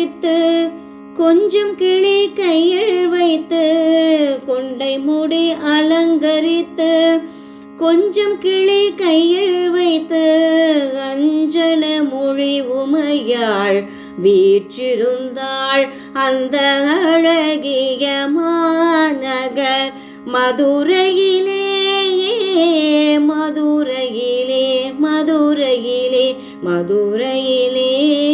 வைத்து கொஞ்சம் கிளி கையில் வைத்து கொண்டை முடி அலங்கரித்து கொஞ்சம் கிளி கையில் வைத்து அஞ்சன மொழி உமையாள் வீற்றிருந்தாள் அந்த அழகிய மாநகர் மதுரையிலே மதுரையிலே மதுரையிலே மதுரையிலே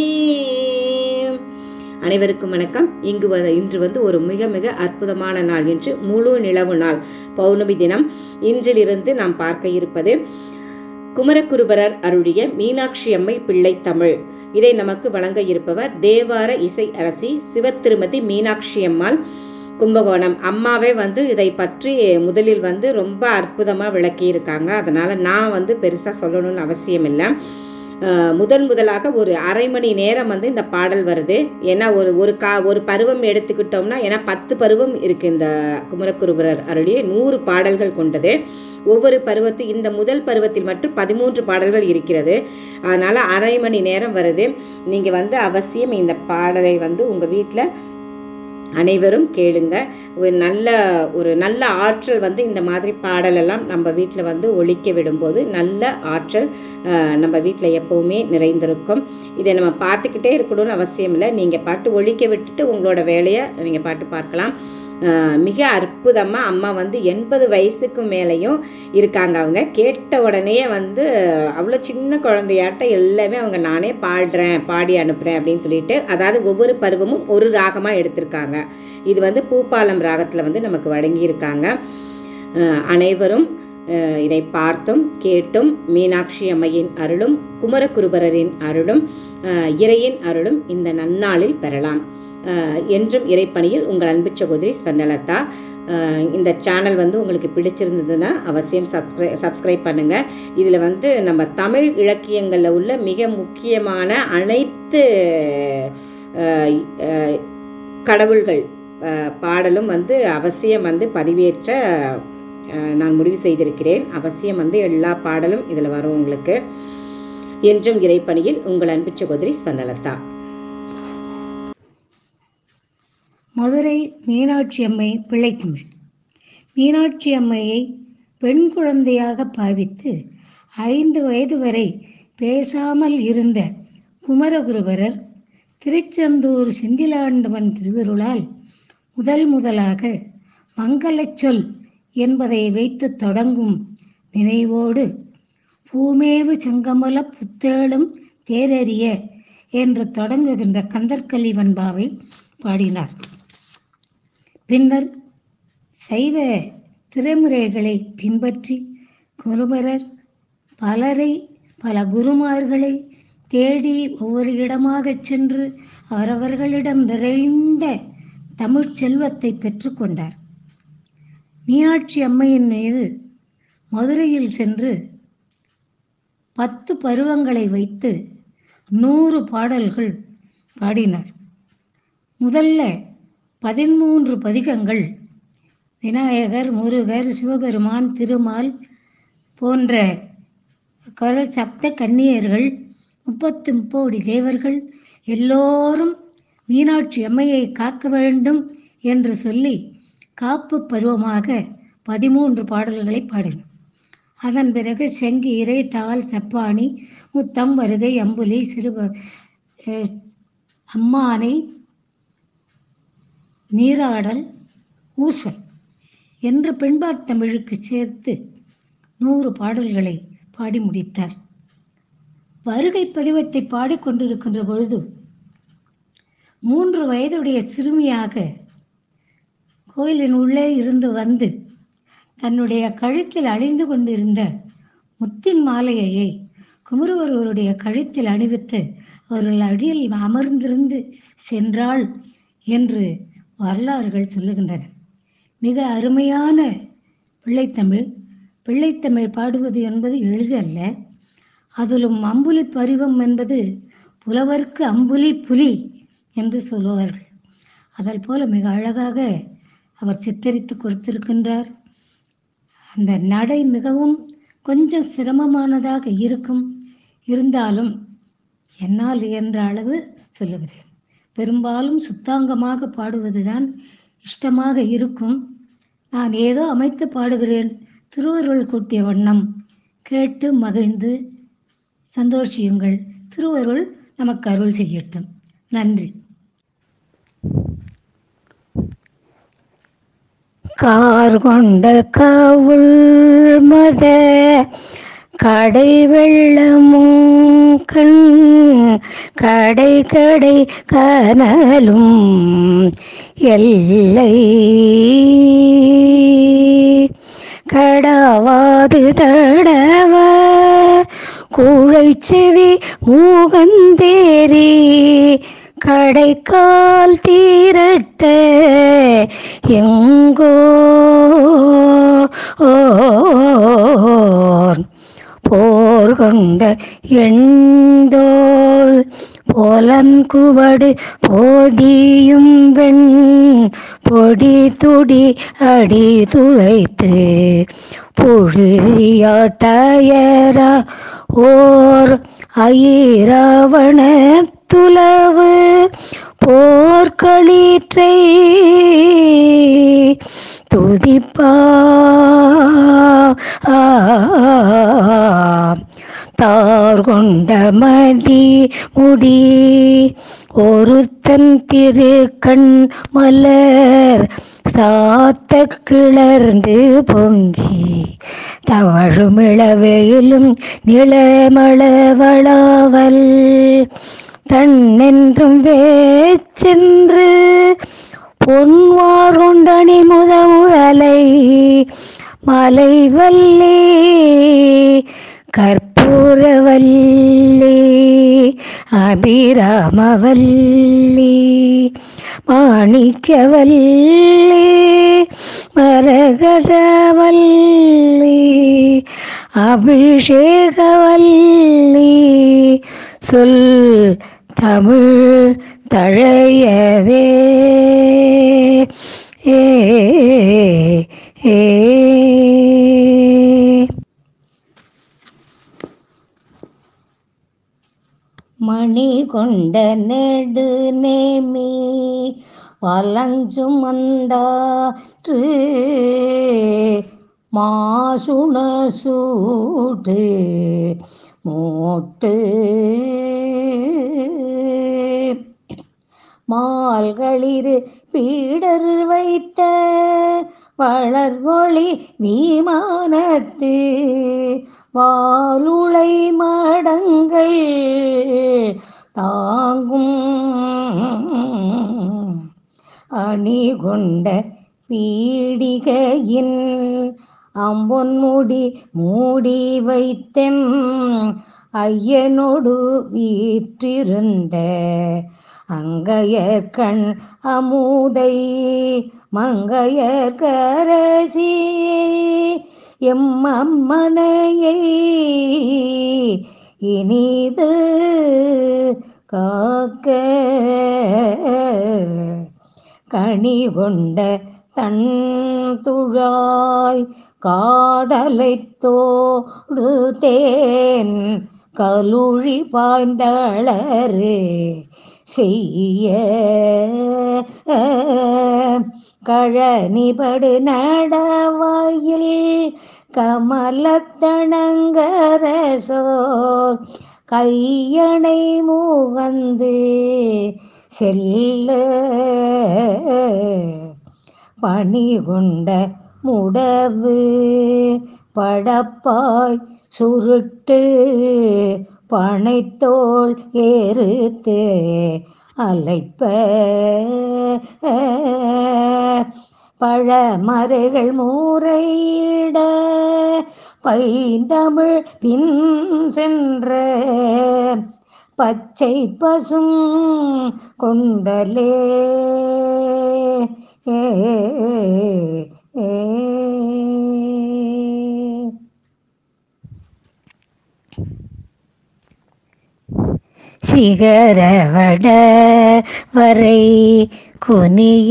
அனைவருக்கும் வணக்கம் இங்கு வ இன்று வந்து ஒரு மிக மிக அற்புதமான நாள் என்று முழு நிலவு நாள் பௌர்ணமி தினம் இன்றிலிருந்து நாம் பார்க்க இருப்பது குமரகுருபரர் அருளிய மீனாட்சி அம்மை பிள்ளை தமிழ் இதை நமக்கு வழங்க இருப்பவர் தேவார இசை அரசி சிவத்திருமதி மீனாட்சி அம்மாள் கும்பகோணம் அம்மாவே வந்து இதை பற்றி முதலில் வந்து ரொம்ப அற்புதமாக விளக்கியிருக்காங்க அதனால் நான் வந்து பெருசாக சொல்லணும்னு அவசியம் இல்லை அஹ் முதன் முதலாக ஒரு அரை மணி நேரம் வந்து இந்த பாடல் வருது ஏன்னா ஒரு ஒரு கா ஒரு பருவம் எடுத்துக்கிட்டோம்னா ஏன்னா பத்து பருவம் இருக்குது இந்த குமரகுருபரர் அருளிய நூறு பாடல்கள் கொண்டது ஒவ்வொரு பருவத்து இந்த முதல் பருவத்தில் மட்டும் பதிமூன்று பாடல்கள் இருக்கிறது அதனால் அரை மணி நேரம் வருது நீங்கள் வந்து அவசியம் இந்த பாடலை வந்து உங்கள் வீட்டில் அனைவரும் கேளுங்க ஒரு நல்ல ஒரு நல்ல ஆற்றல் வந்து இந்த மாதிரி பாடலெல்லாம் நம்ம வீட்டில் வந்து ஒழிக்க விடும்போது நல்ல ஆற்றல் அஹ், நம்ம வீட்டில் எப்போவுமே நிறைந்திருக்கும் இதை நம்ம பார்த்துக்கிட்டே இருக்கணும்னு அவசியம் இல்லை நீங்கள் பாட்டு ஒழிக்க விட்டுட்டு உங்களோட வேலையை நீங்கள் பாட்டு பார்க்கலாம் அஹ், மிக அற்புதமாக அம்மா வந்து எண்பது வயசுக்கு மேலேயும் இருக்காங்க அவங்க கேட்ட உடனே வந்து அவ்வளோ சின்ன குழந்தையாட்ட எல்லாமே அவங்க நானே பாடுறேன் பாடி அனுப்புகிறேன் அப்படின்னு சொல்லிட்டு அதாவது ஒவ்வொரு பருவமும் ஒரு ராகமாக எடுத்திருக்காங்க இது வந்து பூப்பாலம் ராகத்தில் வந்து நமக்கு வழங்கியிருக்காங்க அஹ் அனைவரும் அஹ் இதை பார்த்தும் கேட்டும் மீனாட்சி அம்மையின் அருளும் குமரகுருபரரின் அருளும் அஹ் இறையின் அருளும் இந்த நன்னாளில் பெறலாம் அஹ் என்றும் இறைப்பணியில் உங்கள் அன்பு சகோதரி ஸ்வர்ணலதா அஹ் இந்த சேனல் வந்து உங்களுக்கு பிடிச்சிருந்ததுன்னா அவசியம் சப்ஸ்கிரை சப்ஸ்கிரைப் பண்ணுங்கள் இதில் வந்து நம்ம தமிழ் இலக்கியங்களில் உள்ள மிக முக்கியமான அனைத்து அஹ், அஹ், கடவுள்கள் அஹ், பாடலும் வந்து அவசியம் வந்து பதிவேற்ற அஹ், நான் முடிவு செய்திருக்கிறேன் அவசியம் வந்து எல்லா பாடலும் இதில் வரும் உங்களுக்கு என்றும் இறைப்பணியில் உங்கள் அன்பு சகோதரி ஸ்வர்ணலதா மதுரை மீனாட்சி அம்மை பிள்ளைத்தமிழ் மீனாட்சி அம்மையை பெண் குழந்தையாக பாவித்து ஐந்து வயது வரை பேசாமல் இருந்த குமரகுருபரர் திருச்செந்தூர் செந்திலாண்டவன் திருவருளால் முதல் முதலாக மங்களச் சொல் என்பதை வைத்து தொடங்கும் நினைவோடு பூமேவு செங்கமல புத்தேளும் தேரறிய என்று தொடங்குகின்ற கந்தர்கலி வன்பாவை பாடினார் பின்னர் சைவ திருமுறைகளை பின்பற்றி குருபரர் பலரை பல குருமார்களை தேடி ஒவ்வொரு இடமாகச் சென்று அவரவர்களிடம் நிறைந்த தமிழ்ச் செல்வத்தை பெற்றுக்கொண்டார் மீனாட்சி அம்மையின் மீது மதுரையில் சென்று பத்து பருவங்களை வைத்து நூறு பாடல்கள் பாடினார் முதல்ல பதிமூன்று பதிகங்கள் விநாயகர் முருகர் சிவபெருமான் திருமால் போன்ற கரல் சப்த கன்னியர்கள் முப்பத்து முப்போடி தேவர்கள் எல்லோரும் மீனாட்சி அம்மையை காக்க வேண்டும் என்று சொல்லி காப்பு பருவமாக பதிமூன்று பாடல்களை பாடினார் அதன் பிறகு செங்கி இறை தாள் சப்பாணி முத்தம் வருகை அம்புலி சிறுப அஹ், அம்மானை நீராடல் ஊசல் என்று பெண்பார் தமிழுக்கு சேர்த்து நூறு பாடல்களை பாடி முடித்தார் வருகை பதிவத்தை பாடிக்கொண்டிருக்கின்ற பொழுது மூன்று வயதுடைய சிறுமியாக கோயிலின் உள்ளே இருந்து வந்து தன்னுடைய கழுத்தில் அணிந்து கொண்டிருந்த முத்தின் மாலையை குமரவருவருடைய கழுத்தில் அணிவித்து அவர்கள் அடியில் அமர்ந்திருந்து சென்றாள் என்று வரலாறுகள் சொல்லுகின்றன மிக அருமையான பிள்ளைத்தமிழ் பிள்ளைத்தமிழ் பாடுவது என்பது எளிதல்ல அதிலும் அம்புலி பருவம் என்பது புலவர்க்கு அம்புலி புலி என்று சொல்லுவார்கள் அதல் போல மிக அழகாக அவர் சித்தரித்து கொடுத்திருக்கின்றார் அந்த நடை மிகவும் கொஞ்சம் சிரமமானதாக இருக்கும் இருந்தாலும் என்னால் இயன்ற அளவு சொல்லுகிறேன் பெரும்பாலும் சுத்தாங்கமாக பாடுவதுதான் இஷ்டமாக இருக்கும் நான் ஏதோ அமைத்து பாடுகிறேன் திருவருள் கூட்டிய வண்ணம் கேட்டு மகிழ்ந்து சந்தோஷியுங்கள் திருவருள் நமக்கு அருள் செய்யட்டும் நன்றி கார் கொண்ட கவுள் மத கடை வெள்ளமும் கண் கடை கடை கனலும் எல்லை கடவாது தடவ குழைச்செவி மூகந்தேரி கடைக்கால் தீரட்ட எங்கோ ஓர் போர் கொண்ட எண்தோள் போலன்குவடு போதியும் வெண் பொடி துடி அடி துவைத்து புழுதியாட்டயரா ஓர் ஐராவண துலவு போர்க்களீற்றை துதிப்பா தார் கொண்ட மதி முடி ஒருத்தன் திருக்கண் மலர் சாத்த கிளர்ந்து பொங்கி தவழுமிளவையிலும் நிலமளவளாவல் தன்னென்றும் வேச்சென்று பொன்வார் கொண்டணி முதமுழலை மலைவல்லி கற்பூரவல்லி அபிராமவல்லி மாணிக்கவல்லி மரகதவல்லி அபிஷேகவல்லி சொல் தமிழ் தழையவே ஏ ஏ மணி கொண்ட நெடு நேமி வலஞ்சுமந்தாற்று மாசுண சூடு மூட்டு மால்களிரு பீடர் வைத்த வளர்வொளி விமானத்து வாலுளை மடங்கள் தாங்கும் அணி கொண்ட பீடிகையின் அம்பொன்முடி மூடி வைத்தெம் ஐயனோடு வீற்றிருந்த அங்கையர்கண் அமுதை மங்கையர்கரசி எம்மம்மனையை இனிது காக்க கனி கொண்ட தன் துழாய் காடலைத்தோடு தேன் கலுழி பாய்ந்தளரு செய்ய கழனிபடு நடவாயில் கமலத்தணங்கரசோர் கையணை மூகந்து செல்ல பணி கொண்ட முடவு படப்பாய் சுருட்டு பனைத்தோள் ஏறுத்து அலைப்ப பழமறைகள் மூரையிட பைந்தமிழ் பின் சென்ற பச்சை பசும் கொண்டலே ஏ ஏ சிகரவட வரை குனிய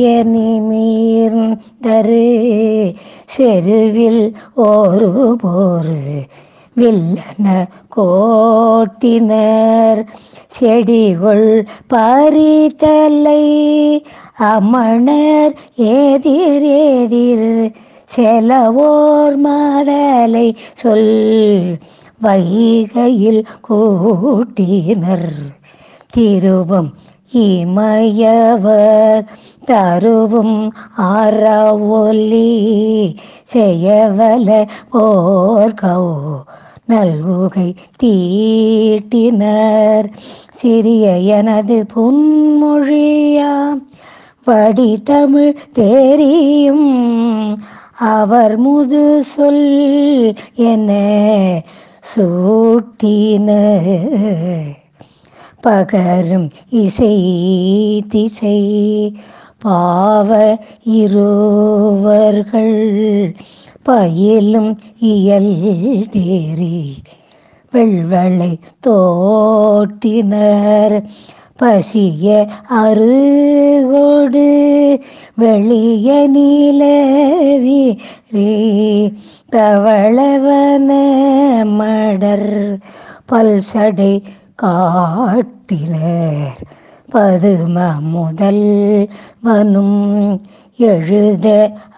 நிமிர்ந்தரு செருவில் ஒரு போரு வில்லன கோட்டினர் செடிகொள் பறித்தலை அமணர் ஏதிர் ஏதிர் செலவோர் மாதலை சொல் வைகையில் கூட்டினர் திருவும் இமயவர் தருவும் ஆறாவொலி செய்யவல போர்கோ நல்குகை தீட்டினர் சிறிய எனது புன்மொழியாம் வடி தமிழ் தெரியும் அவர் முது சொல் என சூட்டினர் பகரும் இசை திசை பாவ இருவர்கள் பயிலும் இயல் தேரி வெள்வளை தோட்டினர் பசிய அருகோடு வெளிய நீலவி தவளவன மடர் பல்சடை காட்டினர் பதும முதல் வனும் எழுத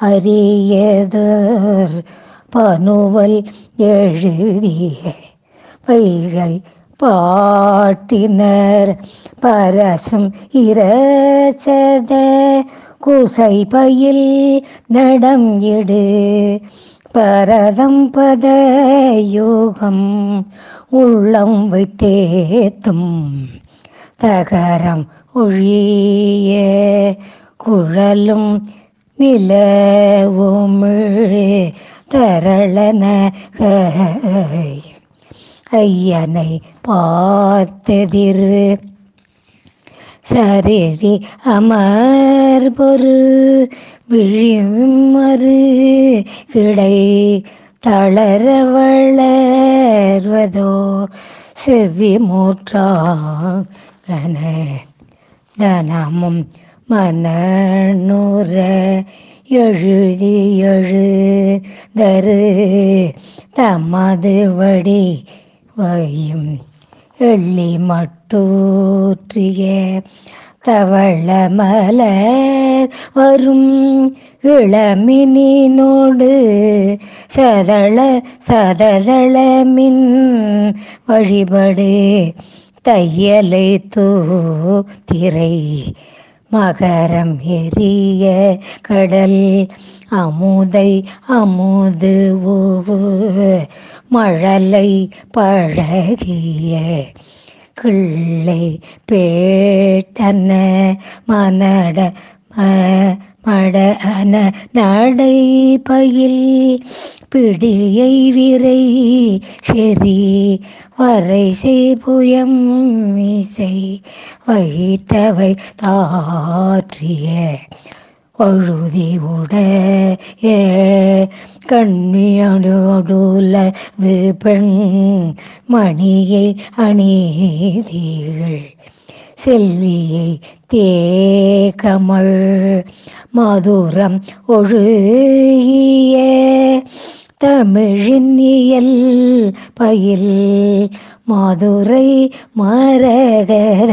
அரியதர் பனுவல் எழுதிய வைகை பாட்டினர் பரசும் இரச்சத குசை பயில் நடம் இடு பரதம் பத யோகம் உள்ளம் வைத்தேத்தும் தகரம் ஒழிய குழலும் நில உமிழ் தரளன ஐயனை பார்த்ததிர் சரிதி அமர் பொரு விழிமறு கிடை தளர வளர்வதோ செவ்வி மூற்றாங்கன தனமும் மனநூற எழுதி எழுதரு தமது வடி வையும் எள்ளி மட்டூற்றிய தவள மலர் வரும் இளமினோடு சதள சததளமின் வழிபடு தையலை தூத்திரை மகரம் எரிய கடல் அமுதை அமுது ஓவு மழலை பழகிய கிள்ளை பேட்டன மனட ம- மட அன நடை பயில் பிடியை விரை செறி வரை செய்புயம் இசை வைத்தவை தாற்றிய ஒழுதி உடைய கண்ணியோடுலது பெண் மணியை அநீதிகள் செல்வியை தேகமள் மதுரம் ஒழுகிய தமிழின் இயல் பயில் மதுரை மரகர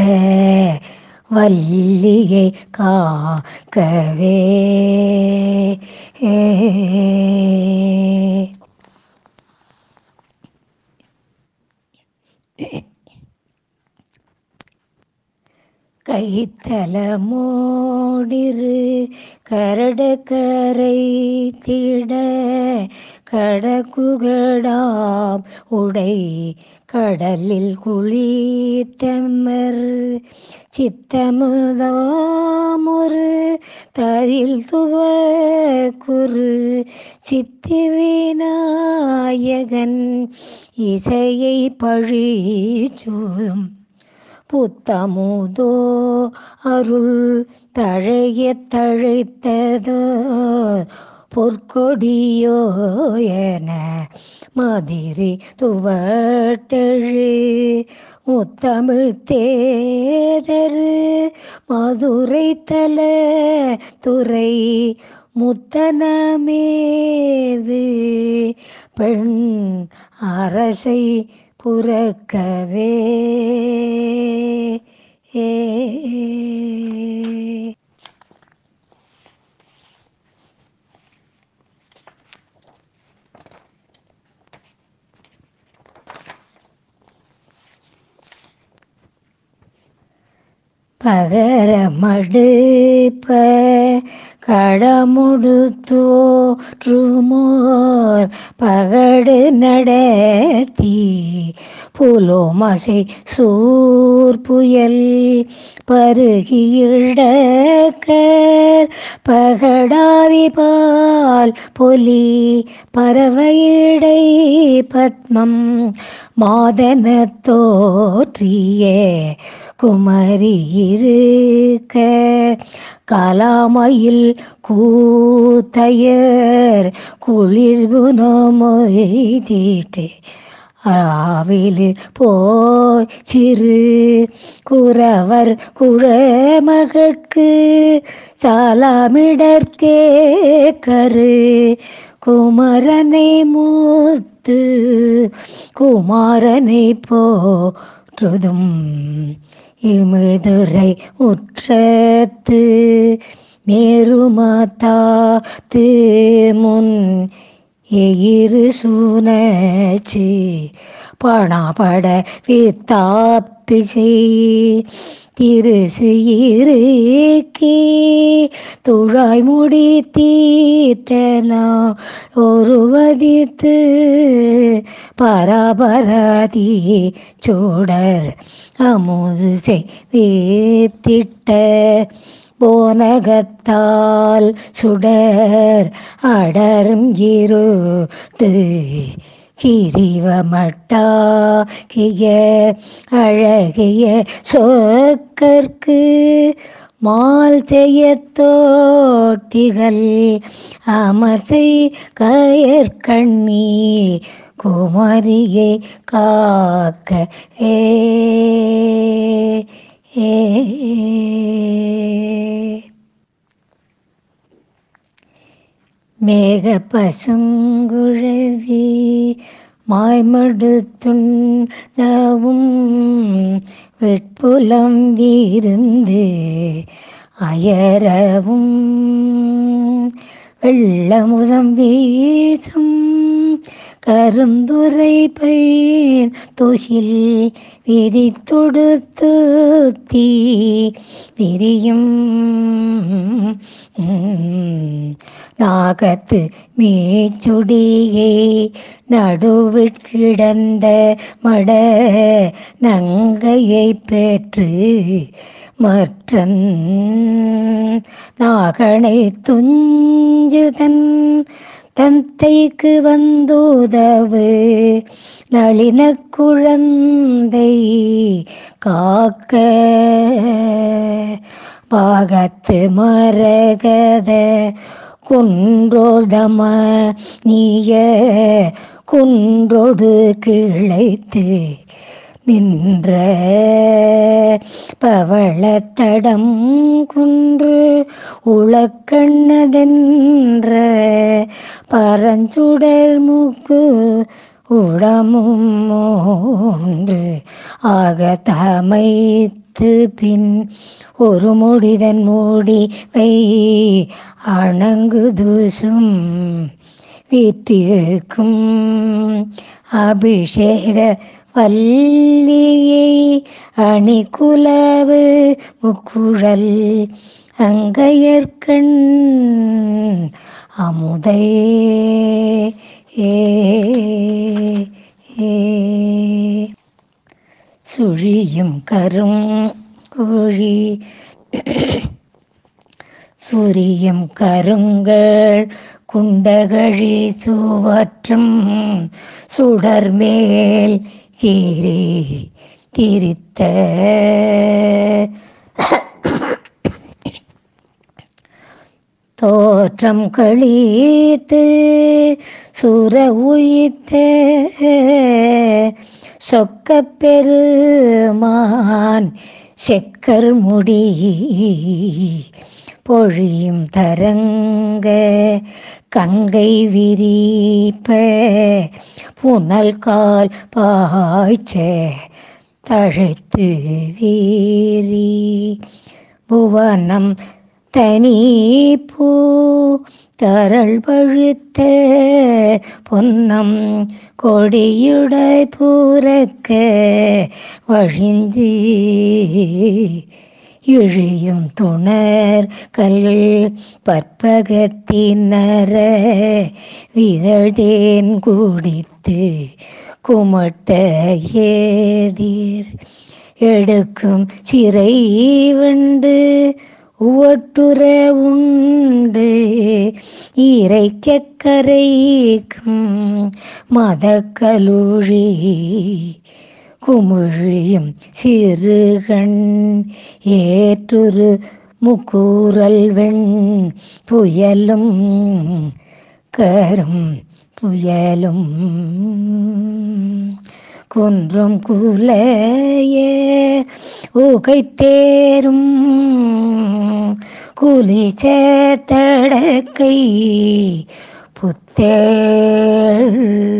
வல்லியை காக்கவே கைத்தலமோடிரு கரடக்கரை திட கடக்குகடாம் உடை கடலில் குளித்தமர் சித்தமுதாமொரு தரில் துவக்குரு சித்தி விநாயகன் இசையை பழிச்சூதும் புத்தமுதோ அருள் தழைய தழைத்ததோ பொற்கொடியோ என மதிரி துவட்டழு முத்தமிழ் தேதரு மதுரை தல துறை முத்தனமேவு பெண் அரசை புறக்கவே ஏ பகரமடுப்ப கடமுடுத்தோற்றுமோர் பகடு நடத்தி புலோமசை சூர்புயல் பருகியிழக்கர் பகடாவி பால் பொலி பறவையிடை பத்மம் மாதன தோற்றியே குமரி இருக்க கலாமயில் கூத்தையர் குளிர்வு நோமொய்தீட்டு ராவிலில் போய் சிறு குறவர் குழமகற்கு சாலாமிடற்கே கரு குமரனை மூத்து குமாரனை போற்றுதும் இமிழ்துரை உற்றத்து மேருமாத்தாத்து முன் எயிறு சூனச்சு பணபட வித்தாப்பிசை திருசு இருக்கே துழாய் முடி தீத்தனா ஒருவதித்து பராபராதி சோடர் அமுது செய்வேத்திட்ட போனகத்தால் சுடர் அடரும் இருட்டு கிரிவமட்டா கிய அழகிய சொக்கற்கு மால் செய்யத்தோட்டிகள் அமர்சை கயற்கண்ணி குமரியை காக்க ஏ ஏ மேக பசுங்குழவி மாய்மடுத்துண்ணவும் வெட்புலம் வீருந்து அயரவும் வெள்ளமுதம் வீசும் கருந்துரை பைன் தொகில் விரி தொடுத்து தீ விரியும் நாகத்து மீச்சுடியே நடுவிற்கிடந்த மட நங்கையை பெற்று மற்றன் நாகனை துஞ்சுதன் தந்தைக்கு வந்துதவு நளின குழந்தை காக்க பாகத்து மரகத குன்றோதம நீய குன்றோடு கிளைத்து நின்ற பவளத்தடம் குன்று உளக்கண்ணதென்ற பரஞ்சுடர் மூக்கு உடமும் மூன்று ஆக தமைத்து பின் ஒரு முடிதன் மூடி வை அணங்கு தூசும் வீற்றிருக்கும் அபிஷேக வல்லியை அணிகுலவு முக்குழல் அங்கையர்கண் அமுதை ஏ ஏ சுழியும் கரும் குழி சூரியம் கருங்கள் குண்டகழி சுவற்றும் சுடர்மேல் கீரி திரித்த தோற்றம் கழித்து சுர உயித்த சொக்கப் பெருமான் செக்கர் முடி பொழியும் தரங்க கங்கை விரிப்ப புனல் கால் பாய்ச்ச தழைத்து வீரி புவனம் தனி பூ தரள் பழுத்த பொன்னம் கொடியுடை பூரக்க வழிந்து இழியும் துணர் கல் பற்பகத்தினர விதழ்தேன் குடித்து குமட்ட ஏதீர் எடுக்கும் சிறை வண்டு உவட்டுற உண்டு இறைக்க கரைக்கும் மதக்கலுழி குமிழியும் சிறுகண் ஏற்றுரு முக்கூறல் வெண் புயலும் கரும் புயலும் குன்றும் குலைய உகைத்தேரும் குலி சேத்தடக்கை புத்தேள்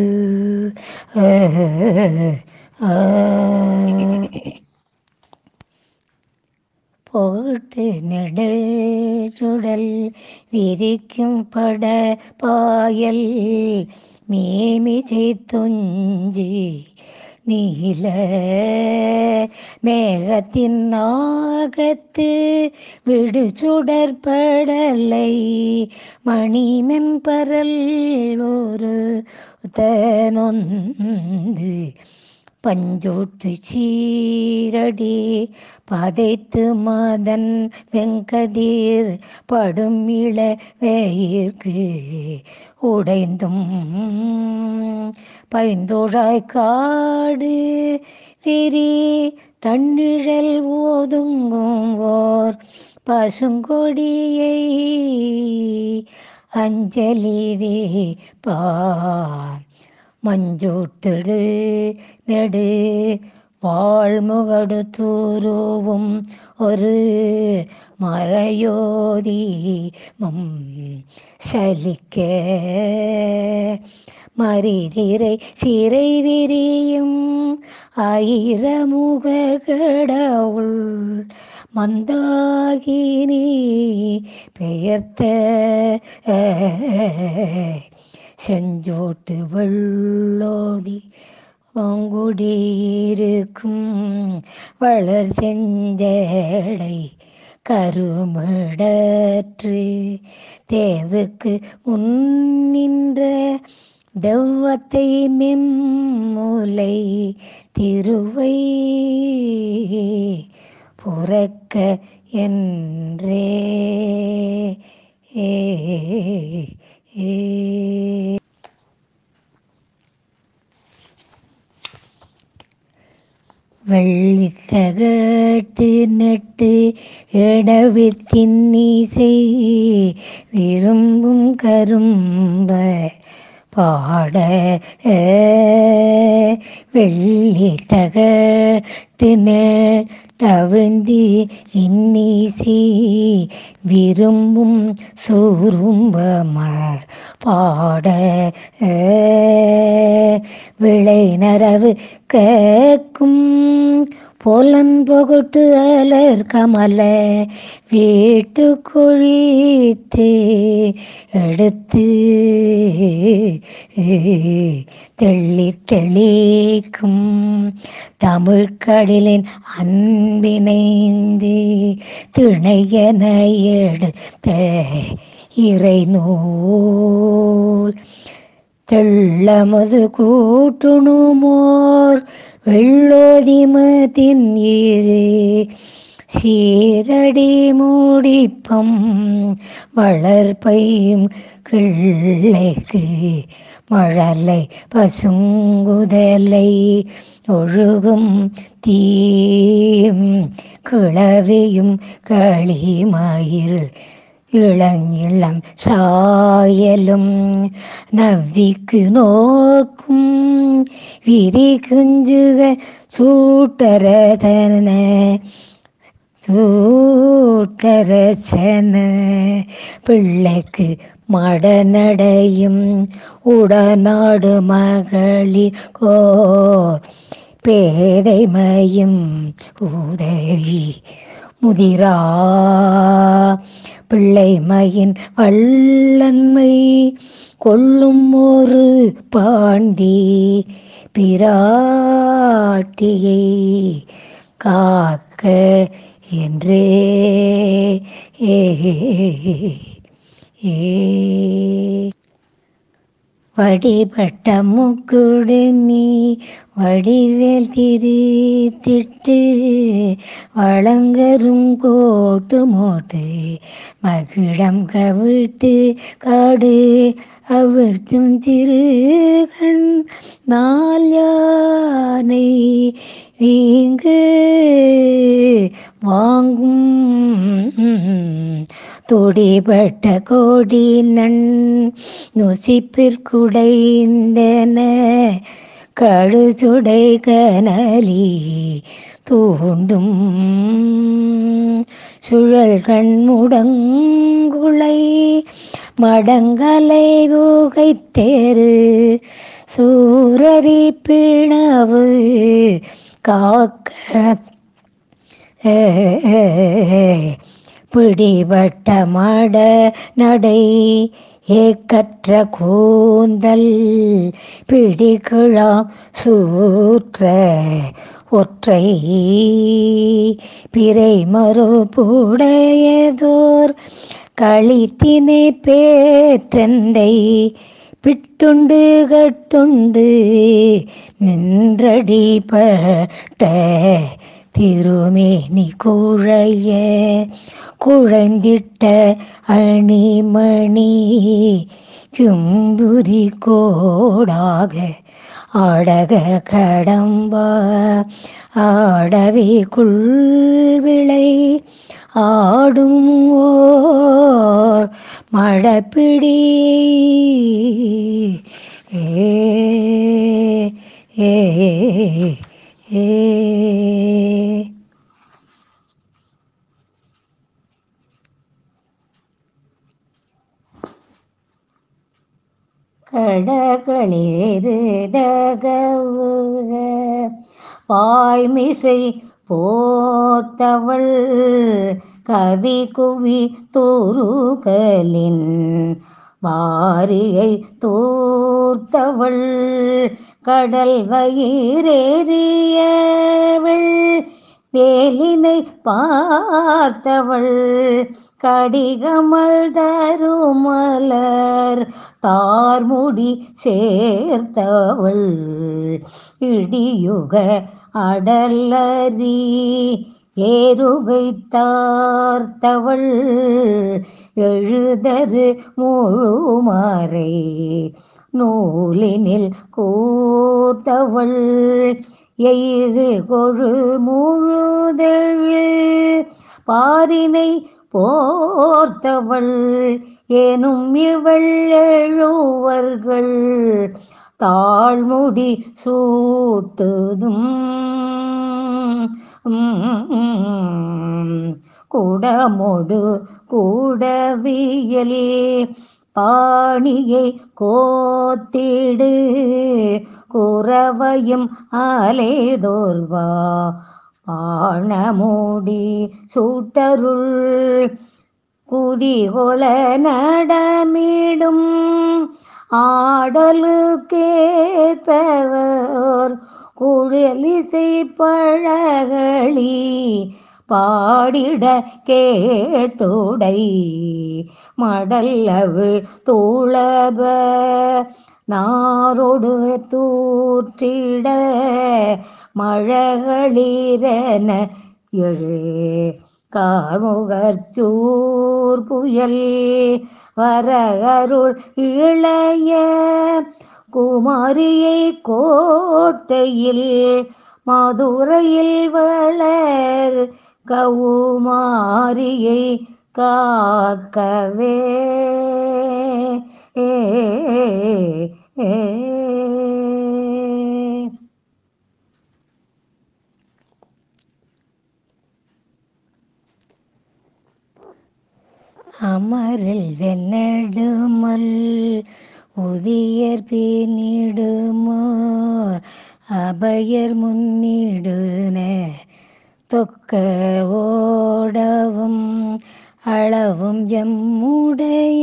போட்டு நெடல் சுடல் விரிக்கும் பட பாயல் மேமிசை துஞ்சி நீல மேகத்தின் நாகத்து விடு சுடற்படலை மணிமென் பரல் ஒரு தனொந்து பஞ்சோட்டு சீரடி பதைத்து மதன் வெங்கதீர் படும் இளவேயிற்கு உடைந்தும் பைந்தோழாய் காடு விரி தன்னிழல் ஓதுங்கும் ஓர் பசுங்கொடியை அஞ்சலி வேப்பா மஞ்சோட்டெடு நெடு வாழ்முகடு தூருவும் ஒரு மறையோதி மம் சலிக்க மரிதிரை சிறை விரியும் ஆயிரமுக கடவுள் மந்தாகினி பெயர்த்த செஞ்சோட்டு வெள்ளோதி வாங்குடியிருக்கும் வளர் செஞ்சடை கருமிடற்று தேவுக்கு முன்னின்ற தெவ்வத்தை மெம்முலை திருவை புறக்க என்றே ஏ ஏ வெள்ளித்தகட்டு நட்டு இடவித்தின்னிசை விரும்பும் கரும்ப பாட வெள்ளி தகட்டு நவிழ்ந்தி இன்னிசை விரும்பும் சூரும்பமர் பாட விளை நரவு கேக்கும் போலன் பொகுட்டு அலர் கமல வீட்டு கொழித்து எடுத்து தெள்ளி தெளிக்கும் தமிழ்கடலின் அன்பினைந்து திணையன எடுத்த இறை நூல் தெள்ளமது கூட்டுணுமோர் வெள்ளோதிமதின் இரு சீரடி மூடிப்பம் வளர்ப்பையும் கிள்ளைக்கு மழலை பசுங்குதலை ஒழுகும் தீம் கிளவியும் களிமயில் இளஞ்இளம் சாயலும் நவ்விக்கு நோக்கும் விரி குஞ்சுக சூட்டரதன தூட்டரசன பிள்ளைக்கு மடநடையும் உடநாடு மகளிர் கோ பேதைமையும் உதவி முதிரா பிள்ளைமையின் வல்லன்மை கொள்ளும் ஒரு பாண்டி பிராட்டியை காக்க என்றே ஏ ஏ வடிபட்ட முக்குடுமி வடிவேல் திரித்திட்டு வளங்கரும் கோட்டு மோட்டு மகிழம் கவிழ்த்து காடு அவிழ்த்தும் திருகண் நால் யானை வீங்கு வாங்கும் துடிபட்ட கோடி நன் நுசிப்பிற்குடைந்தன கழுசுடை கனலி தூண்டும் சுழல் கண்முடங்குளை மடங்கலை ஊகைத்தேரு சூரரி பிணவு காக்க பிடிபட்ட மட நடை ஏக்கற்ற கூந்தல் பிடிகிழாம் சூற்ற ஒற்றை பிறை மறுபுடையதோர் களித்தினை பேற்றந்தை பிட்டுண்டு கட்டுண்டு நின்றடிப்பட்ட திருமேனி குழைய குழைந்திட்ட அணிமணி கும்புரி கோடாக ஆடக கடம்பா ஆடவே குள்விளை ஆடும் ஓர் மழப்பிடி ஏ ஏ ஏ கடகளேறுதகவுக வாய்மிசை போத்தவள் கவி குவி தூருகலின் வாரியை தூர்த்தவள் கடல் வயிறேறியவள் வேலினை பார்த்தவள் கடிகமல் தருமலர் தார்முடி சேர்த்தவள் இடியுக அடலரி ஏறுகை தார்த்தவள் எழுதரு முழுமறை நூலினில் கூர்த்தவள் எயிறு கொழு முழுதழு பாரினை போர்த்தவள் ஏனும் இவள் எழுவர்கள் தாழ்முடி சூட்டுதும் குடமொடு கூடவியல் பாணியை கோத்திடு குறவையும் அலேதோர்வா ஆணமூடி சூட்டருள் குதிகொள நடமிடும் ஆடலுக்கேற்பவர் குழலிசை பழகளி பாடிட கேட்டுடை மடல்லவிழ் தூளப நாரோடு தூற்றிட மழகளிரன எழு கார்முகச்சூர் புயல் வர அருள் இளைய குமாரியை கோட்டையில் மதுரையில் வளர் கவுமாரியை காக்கவே ஏ ஏ அமரில் வெண்ணெடுமல் உதியர் பின்னிடுமோர் அபயர் முன்னிடுன தொக்க ஓடவும் அளவும் எம்முடைய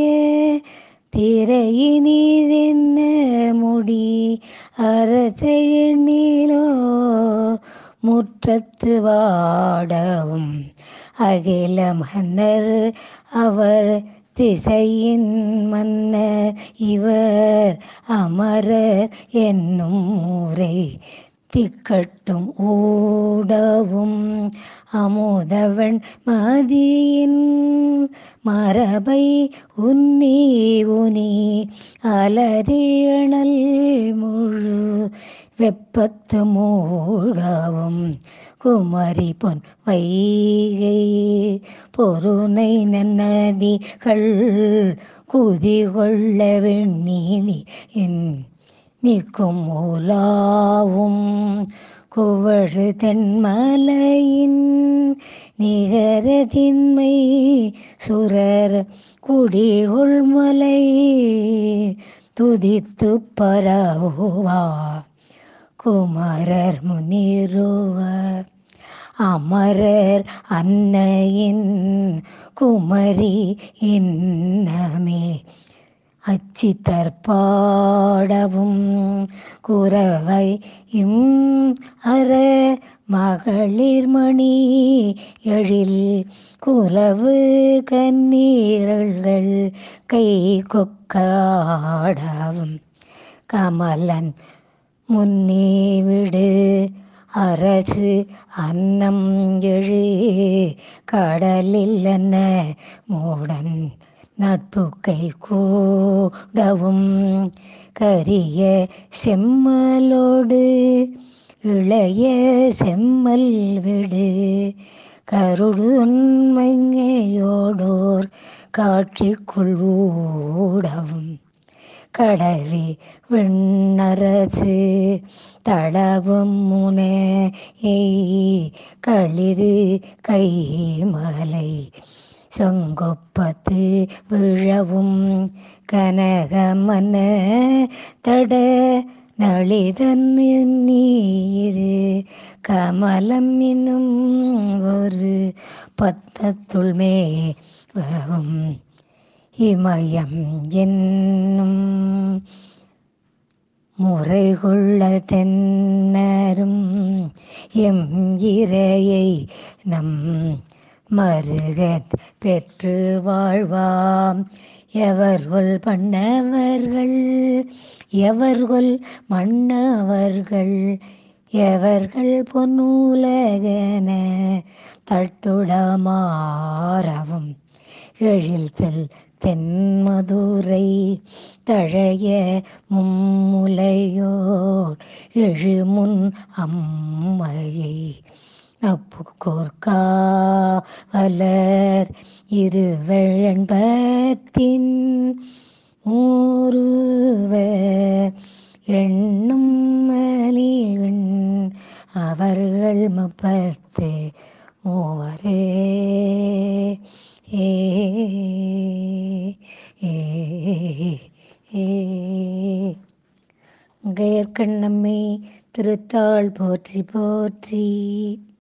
திரையினிதென்ன முடி அறத்தெண்ணிலோ முற்றத்து வாடவும் அகில மன்னர் அவர் திசையின் மன்னர் இவர் அமரர் என்னும் ஊரை திக்கட்டும் ஊடவும் அமுதவன் மதியின் மரபை உன்னி உனி அலறியணல் முழு வெப்பத்து மூழ்கவும் குமரி பொன் வைகை பொருணை நன்னதிகள் குதி கொள்ள வெண்ணீலி மிக்கும் உலாவும் குவழு தென்மலையின் நிகரதின்மை சுரர் குடிகொள் மலை துதித்து பரவுவா குமரர் முனிருவர் அமரர் அன்னையின் குமரி இன்னமே அச்சித்தற்பாடவும் குறவை இம் அற மகளிர் மணி எழில் குலவு கண்ணீரல்கள் கை கொக்காடவும் கமலன் முன்னே விடு அரசு அன்னம் எழு கடலில் என்ன மூடன் நட்புக்கை கூடவும் கரிய செம்மலோடு இளைய செம்மல் விடு கருடு உண்மையோடோர் காட்சிக்குள் ஊடவும் கடவி விண்ணரசு தளவும் முனையை களிறு கைமலை சொங்கொப்பத்து விழவும் கனகமன தட நளிதன் நீரு கமலம் என்னும் ஒரு பத்தத்துள் மேவும் இமயம் என்னும் முறைகொள்ள தென்னரும் எம் இரையை நம் மருகத் பெற்று வாழ்வாம் எவர்கொல் பண்ணவர்கள் எவர்கொல் மன்னவர்கள் எவர்கள் பொன்னூலகன தட்டுடமாறவும் எழில்தல் தென்மதுரை தழைய மும்முலையோர் எழுமுன் அம்மையை நப்புக்கோர்காவலர் இருவெண்பத்தின் ஊருவ எண்ணும் மலிவன் அவர்கள் முப்பத்து மூவரே ஏ ஏ ஏ கயற்கண்ணம்மை திருத்தாள் போற்றி போற்றி